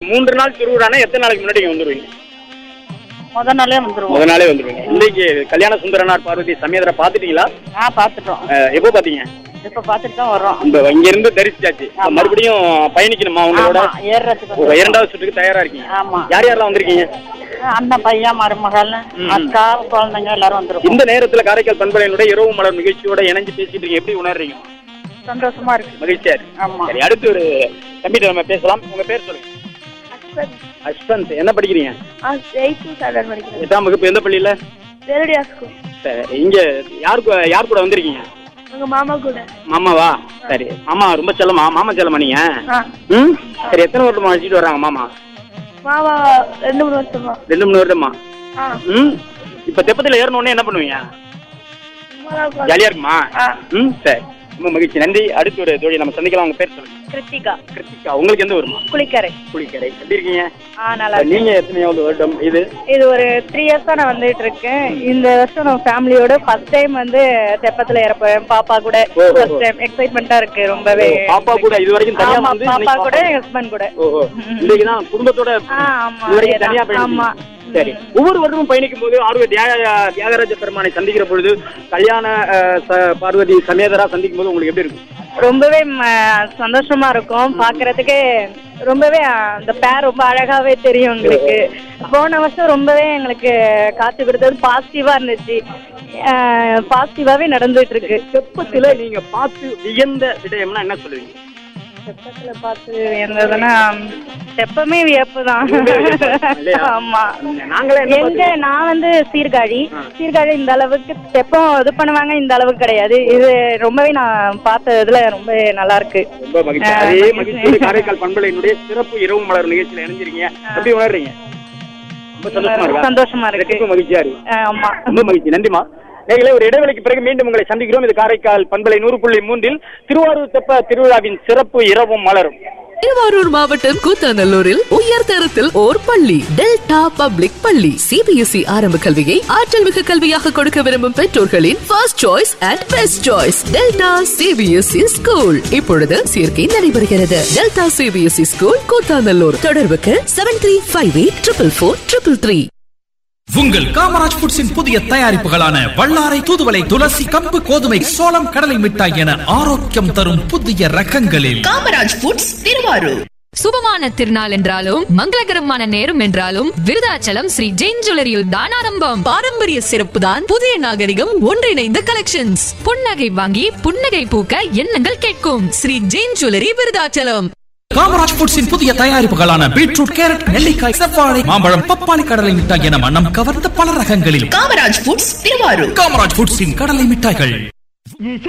மூன்று நாள் திருவிழானா எத்தனை நாளைக்கு முன்னாடி இங்க வந்துருவீங்க முத நாளே வந்துருவோம் முத நாளே வந்துருவீங்க இன்னைக்கு கல்யாண சுந்தரனார் பார்வதி சமேதரை பாத்துட்டீங்களா ஆ பார்த்துட்டோம் அஹ், எப்போ பாத்தீங்க இப்போ பார்த்துட்டு தான் வர்றோம் இந்த இங்க இருந்து தரிசிச்சாச்சு இப்ப ஆமா. மறுபடியும் பயணிக்கணுமா உங்களோட ஆமா ஏறுறதுக்கு ஒரு வந்து- இரண்டாவது சுற்றுக்கு தயாரா இருக்கீங்க ஆமா யார் யாரெல்லாம் வந்திருக்கீங்க அண்ணன் பையன் மருமகள் ம். அக்கா குழந்தைங்க எல்லாரும் வந்துருக்கோம் இந்த நேரத்துல காரைக்கால் பண்பலையினுடைய இரவு மலர் நிகழ்ச்சியோட இணைஞ்சு பேசிட்டு இருக்கீங்க எப்படி உணர்றீங்க சந்தோஷமா இருக்கு மகிழ்ச்சியா இருக்கு ஆமா சரி அடுத்து ஒரு தம்பிட்ட நம்ம பேசலாம் உங்க பேர் சொல்லுங்க அஸ்வந்த் என்ன படிக்கிறீங்க எயித்து ஸ்டாண்டர்ட் படிக்கிறேன் எட்டாம் வகுப்பு எந்த பள்ளியில தேரடியா ஸ்கூல் சரி இங்க யாரு கூட- யார் கூட வந்திருக்கீங்க உங்க மாமா கூட மாமாவா சரி மாமா ரொம்ப செல்லமா மாமா செல்லமா நீங்க ஆ ம் சரி எத்தனை வருஷமா வச்சுட்டு வர்றாங்க மாமா மாமா ரெண்டு மூணு வருஷமா ரெண்டு மூணு வருடமா ஆ ம் இப்ப தெப்பத்துல ஏறின உடனே என்ன பண்ணுவீங்க ஜாலியா இருக்குமா ஆ. ம் சரி ரொம்ப மகிழ்ச்சி நன்றி அடுத்து ஒரு தோழி நம்ம சந்திக்கலாம் உங்க பேர் சொல்லுங்க கிருத்திகா கிருத்திகா உங்களுக்கு எந்த வருமா குளிக்கரை புளிக்கரை எப்படி இருக்கீங்க ஆ நல்லா இருக்கு நீங்க எத்தனையாவது வருடம் இது இது ஒரு த்ரீ இயர்ஸா நான் வந்துட்டு இருக்கேன் இந்த வருஷம் நான் ஃபேமிலியோட ஃபர்ஸ்ட் டைம் வந்து தெப்பத்துல இறப்பேன் பாப்பா கூட ஓ, ஓ, ஓ. ஃபர்ஸ்ட் டைம் எக்ஸைட்மெண்டா இருக்கு ரொம்பவே பாப்பா கூட இது வரைக்கும் தனியா ஆமா வந்து பாப்பா இன்னைக்கு கூட என் ஹஸ்பண்ட் கூட ஓஹோ இன்னைக்கு தான் குடும்பத்தோட ஆ, ஆமா, இது வரைக்கும் தனியா அதேதான். ஆமா. பயணிக்கிறீங்க சரி ஒவ்வொரு வருடமும் பயணிக்கும் போது ஆர்வ தியாக தியாகராஜ பெருமானை சந்திக்கிற பொழுது கல்யாண அஹ், ச- பார்வதி சமேதரா சந்திக்கும் போது உங்களுக்கு எப்படி இருக்கும் ரொம்பவே ம- சந்தோஷமா இருக்கும் பாக்குறதுக்கு ரொம்பவே அஹ், அந்த பேர் ரொம்ப அழகாவே தெரியும் எங்களுக்கு போன வருஷம் ரொம்பவே எங்களுக்கு காத்து கொடுத்தது பாசிட்டிவா இருந்துச்சு பாசிட்டிவாவே நடந்துட்டு இருக்கு தெப்பத்துல நீங்க பார்த்து வியந்த விடயம்னா என்ன சொல்லுவீங்க தெப்பத்துல பார்த்து இருந்ததுன்னா தெப்பமே வியப்பு தான் இல்லையா? ஆமா நாங்களே என்ன எங்க பார்த்து- நான் வந்து சீர்காழி ஆ. சீர்காழி இந்த அளவுக்கு தெப்பம் இது பண்ணுவாங்க இந்த அளவுக்கு கிடையாது இது ரொம்பவே நான் பார்த்ததுல ரொம்ப நல்லா இருக்கு ரொம்ப மகிழ்ச்சி ஆ, அதே மகிழ்ச்சி. மகிழ்ச்சியோட காரைக்கால் பண்பலையினுடைய சிறப்பு இரவு மலர் நிகழ்ச்சியில இணைஞ்சிருக்கீங்க எப்படி உணர்றீங்க ரொம்ப சந்தோஷமா இருக்கா சந்தோஷமா இருக்கு ரொம்ப மகிழ்ச்சியா இருக்கு ஆ, ஆமா ரொம்ப மகிழ்ச்சி நன்றிமா நேர்களே ஒரு இடைவெளிக்கு பிறகு மீண்டும் உங்களை சந்திக்கிறோம் இது காரைக்கால் பண்பலை நூறு புள்ளி மூன்றில் திருவாரூர் தெப்ப திருவிழாவின் சிறப்பு இரவும் மலரும் திருவாரூர் மாவட்டம் கூத்தாநல்லூரில் உயர் தரத்தில் ஓர் பள்ளி டெல்டா பப்ளிக் பள்ளி சிபிஎஸ்இ ஆரம்ப கல்வியை ஆற்றல் மிகு கல்வியாக கொடுக்க விரும்பும் பெற்றோர்களின் first choice and best choice Delta CBSE school இப்பொழுது சேர்க்கை நடைபெறுகிறது டெல்டா சிபிஎஸ்இ ஸ்கூல் கூத்தாநல்லூர் தொடர்புக்கு seven three five eight triple four triple three உங்கள் காமராஜ் ஃபுட்ஸின் புதிய தயாரிப்புகளான வல்லாரை தூதுவளை துளசி கம்பு கோதுமை சோளம் கடலை மிட்டாய் என ஆரோக்கியம் தரும் புதிய ரகங்களில் காமராஜ் ஃபுட்ஸ் திருவாரூர் சுபமான திருநாள் என்றாலும் மங்களகரமான நேரம் என்றாலும் விருதாச்சலம் ஸ்ரீ ஜெயின் ஜுவல்லரியில் தான் ஆரம்பம் பாரம்பரிய சிறப்பு தான் புதிய நாகரிகம் ஒன்றிணைந்த கலெக்ஷன்ஸ் புன்னகை வாங்கி புன்னகை பூக்க எண்ணங்கள் கேட்கும் ஸ்ரீ ஜெயின் ஜுவல்லரி விருதாச்சலம் காமராஜ் ஃபுட்ஸின் புதிய தயாரிப்புகளான பீட்ரூட் கேரட் நெல்லிக்காய் செவ்வாழை மாம்பழம் பப்பாளி கடலை மிட்டாய் என மனம் கவர்ந்த பல ரகங்களில் காமராஜ் ஃபுட்ஸ் திருவாரூர் காமராஜ் ஃபுட்ஸின் கடலை மிட்டாய்கள்